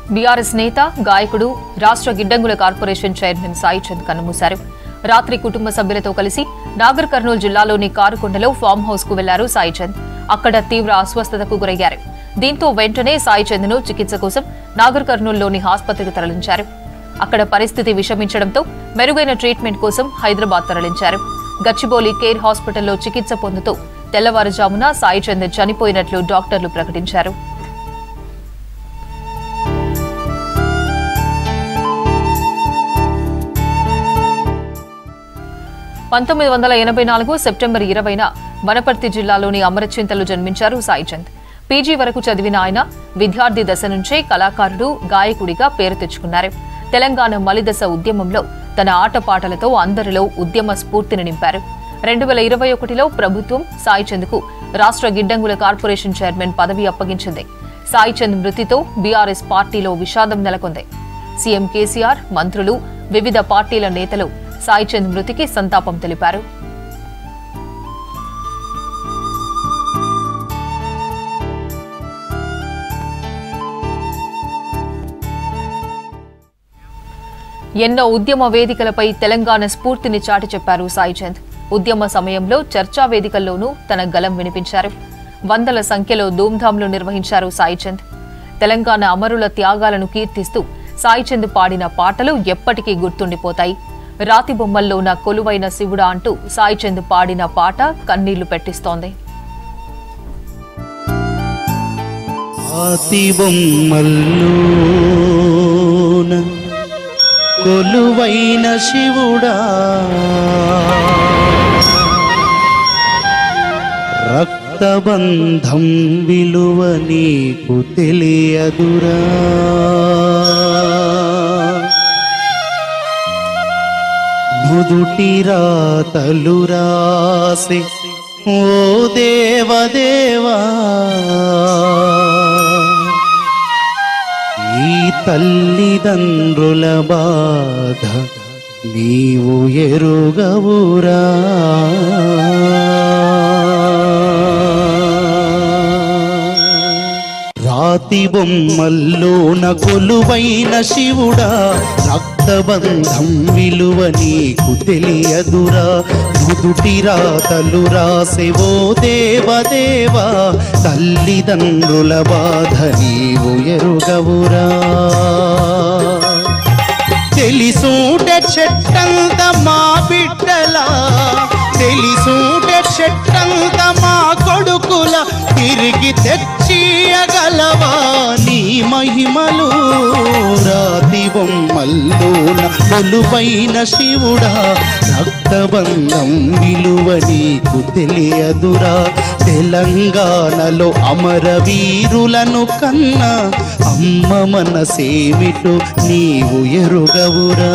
BRS నేత గాయకుడు రాష్ట్ర గిడ్డంగుల కార్పొరేషన్ చైర్మన్ సాయి చంద్ కన్నుమూశారు రాత్రి కుటుంబ సభ్యులతో కలిసి నాగర్ కర్నూలు జిల్లాలోని కారుకొండలో ఫామ్ హౌస్ కు వెళ్లారు సాయి చంద్ అక్కడ తీవ్ర అస్వస్థతకు గురయ్యారు దీంతో వెంటనే సాయి చంద్ ను చికిత్స కోసం నాగర్ కర్నూలులోని ఆసుపత్రికి తరలించారు అక్కడ పరిస్థితి విషమించడంతో మెరుగైన ట్రీట్మెంట్ కోసం హైదరాబాద్ తరలించారు గచ్చిబౌలి కేర్ హాస్పిటల్లో చికిత్స పొందుతూ తెల్లవారుజామున సాయి చంద్ చనిపోయినట్లు డాక్టర్లు ప్రకటించారు పంతొమ్మిది వందల ఎనభై నాలుగు సెప్టెంబర్ ఇరవైన వనపర్తి జిల్లాలోని అమరచింతలు జన్మించారు సాయిచంద్ పీజీ వరకు చదివిన ఆయన విద్యార్థి దశ నుంచే కళాకారుడు గాయకుడిగా పేరు తెచ్చుకున్నారు తెలంగాణ మలిదశ ఉద్యమంలో తన ఆటపాటలతో అందరిలో ఉద్యమ స్ఫూర్తిని నింపారు రెండు వేల ఇరవై ఒకటిలో ప్రభుత్వం సాయిచంద్కు రాష్ట్ర గిడ్డంగుల కార్పొరేషన్ చైర్మన్ పదవి అప్పగించింది సాయిచంద్ మృతితో బీఆర్ఎస్ పార్టీలో విషాదం నెలకొంది సీఎం కేసీఆర్ మంత్రులు వివిధ పార్టీల నేతలు సాయిచంద్ మృతికి సంతాపం తెలిపారు ఎన్నో ఉద్యమ వేదికలపై తెలంగాణ స్ఫూర్తిని చాటి చెప్పారు సాయిచంద్ ఉద్యమ సమయంలో చర్చా వేదికల్లోనూ తన గలం వినిపించారు వందల సంఖ్యలో ధూమ్ధాంలు నిర్వహించారు సాయిచంద్ తెలంగాణ అమరుల త్యాగాలను కీర్తిస్తూ సాయిచంద్ పాడిన పాటలు ఎప్పటికీ గుర్తుండిపోతాయి రాతి బొమ్మల్లో నా కొలువైన శివుడా అంటూ సాయిచంద్ పాడిన పాట కన్నీళ్లు పెట్టిస్తోంది ఆతి బొమ్మల్లోన కొలువైన శివుడా రక్తబంధం విలువ నీకు తెలియదురా నుదుటి రాతలు రాసి ఓ దేవదేవా ఈ తల్లిదండ్రుల బాధ నీవు ఎరుగవురా రాతి బొమ్మల్లోన కొలువైన శివుడా రక్తబంధం విలువ నీకు తెలియదురా నుదుటి రాతలు రాసెవో దేవదేవా తల్లిదండ్రుల బాధ నీవు ఎరుగవురా తెలిసూట చెట్టంత మా బిడ్డలా తెలిసూట చెట్టంత మా కొడుకుల తిరిగి తెచ్చియగలవా నీ మహిమలు రాతి బొమ్మల్లోన కొలువైన శివుడా రక్తబంధం విలువ నీకు తెలియదురా తెలంగాణలో అమరవీరులను కన్నా అమ్మ మనసేమిటో నీవు ఎరుగవురా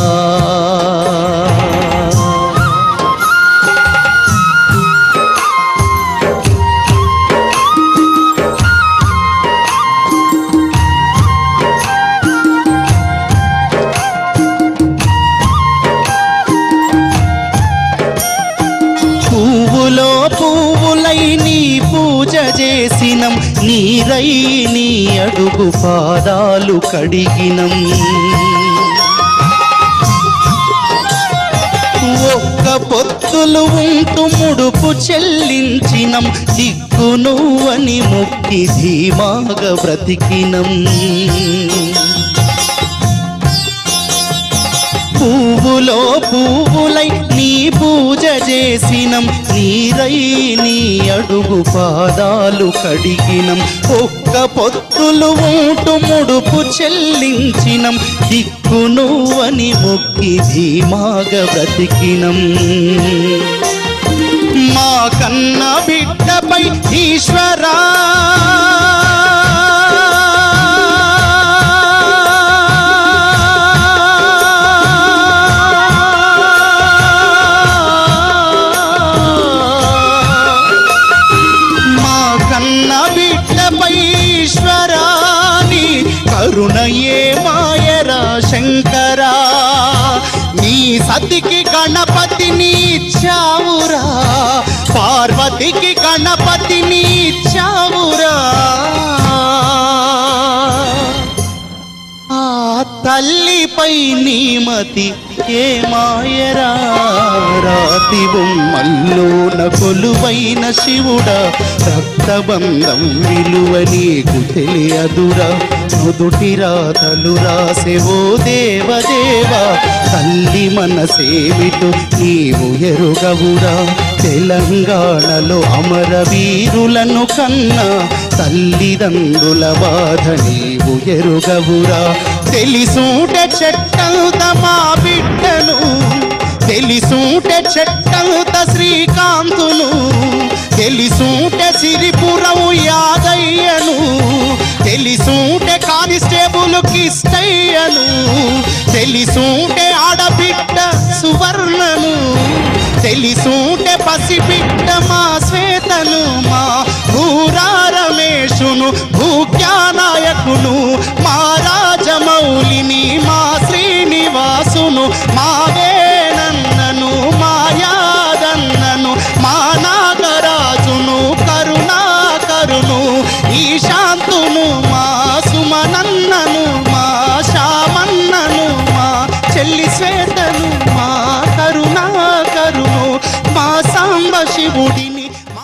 పువ్వులో పువ్వులై నీ పూజ చేసినం నీరై నీ అడుగు పాదాలు కడిగినం ఒక్క పొత్తులు ఉంటూ ముడుపు చెల్లించినం దిక్కు నువ్వని మొక్కి ధీమాగా బ్రతికినం పువ్వులో పువ్వులై నీ పూజ చేసినం నీరై నీ అడుగు పాదాలు కడిగినం ఒక్క పొత్తులు ఉంటూ ముడుపు చెల్లించినం దిక్కు నువ్వని మొక్కి ధీమాగ బ్రతికినం మా కన్న బిడ్డపై ఈశ్వరా మా కన్న బిడ్డపై ఈశ్వరాని కరుణయే మాయరా శంకరా నీ సతికి గణపతిని ఇచ్చావురా పార్వతికి గణపతిని ఇచ్చావురా నీమతి ఏ మాయరా రాతి బొమ్మల్లోన కొలువైన శివుడా రక్తబంధం విలువ నీకు తెలియదురా నుదుటి రాతలు రాసెవో దేవదేవా తల్లి మనసేమిటో నీవు ఎరుగవురా తెలంగాణలో అమరవీరులను కన్నా తల్లిదండ్రుల బాధ నీవు ఎరుగవురా తెలిసూట చెట్టంత మా బిడ్డను తెలిసూట చెట్టంత శ్రీకాంతును తెలిసూట సిరిపురం యాదయ్యను తెలిసూట కానిస్టేబుల్ కిష్టయ్యను తెలిసూటే ఆడబిడ్డ సువర్ణను తెలిసూటే పసిబిడ్డ మా శ్వేతను మా భూరా రమేషును భూజ్ఞానాయకును మా రాజమౌళిని మా శ్రీనివాసును మా వేణన్నను మా యాదన్నను మా నాగరాజును కరుణాకరును ఈ శాంతును మా సుమనన్నను మా శామన్నను మా చెల్లి శ్వేతను మా కరుణాకరును మా సాంబ శివుడిని మా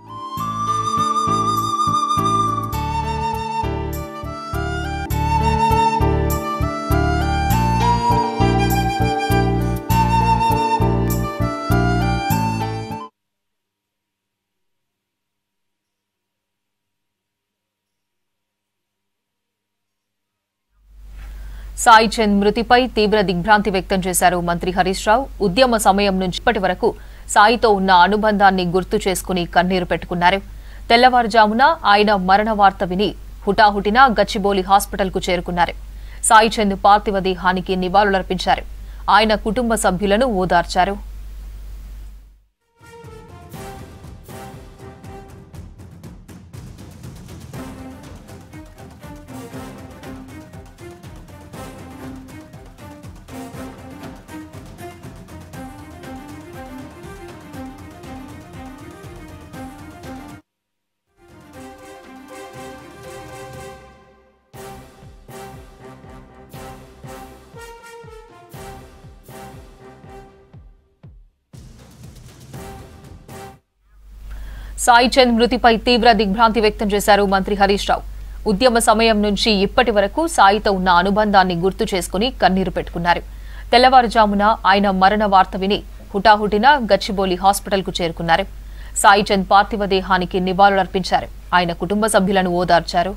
సాయి చంద్ మృతిపై తీవ్ర దిగ్భ్రాంతి వ్యక్తం చేశారు మంత్రి హరీష్ రావు ఉద్యమ సమయం నుంచి ఇప్పటి వరకు సాయితో ఉన్న అనుబంధాన్ని గుర్తు చేసుకుని కన్నీరు పెట్టుకున్నారు తెల్లవారుజామున ఆయన మరణ వార్త విని హుటాహుటిన గచ్చిబౌలి హాస్పిటల్కు చేరుకున్నారు సాయి చంద్ పార్థివ దేహానికి నివాళులర్పించారు ఆయన కుటుంబ సభ్యులను ఓదార్చారు సాయి చంద్ మృతిపై తీవ్ర దిగ్భ్రాంతి వ్యక్తం చేశారు మంత్రి హరీష్ రావు ఉద్యమ సమయం నుంచి ఇప్పటి వరకు సాయితో ఉన్న అనుబంధాన్ని గుర్తు చేసుకుని కన్నీరు పెట్టుకున్నారు తెల్లవారుజామున ఆయన మరణ వార్త విని హుటాహుటిన గచ్చిబౌలి హాస్పిటల్కు చేరుకున్నారు సాయి చంద్ పార్థివ దేహానికి నివాళులర్పించారు ఆయన కుటుంబ సభ్యులను ఓదార్చారు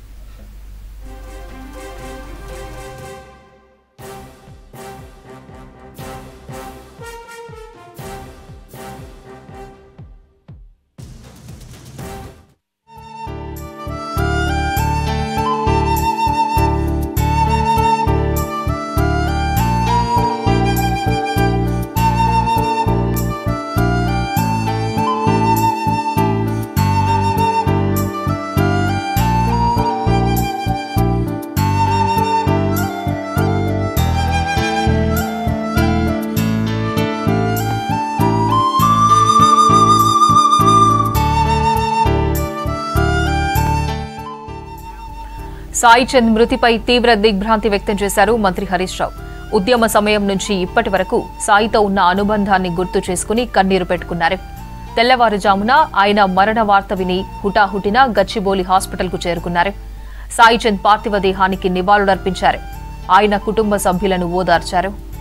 సాయి చంద్ మృతిపై తీవ్ర దిగ్భ్రాంతి వ్యక్తం చేశారు మంత్రి హరీష్ రావు ఉద్యమ సమయం నుంచి ఇప్పటి వరకు సాయితో ఉన్న అనుబంధాన్ని గుర్తు చేసుకుని కన్నీరు పెట్టుకున్నారు తెల్లవారుజామున ఆయన మరణ వార్త విని హుటాహుటిన గచ్చిబౌలి హాస్పిటల్కు చేరుకున్నారు సాయి చంద్ పార్థివ దేహానికి నివాళులర్పించారు ఆయన కుటుంబ సభ్యులను ఓదార్చారు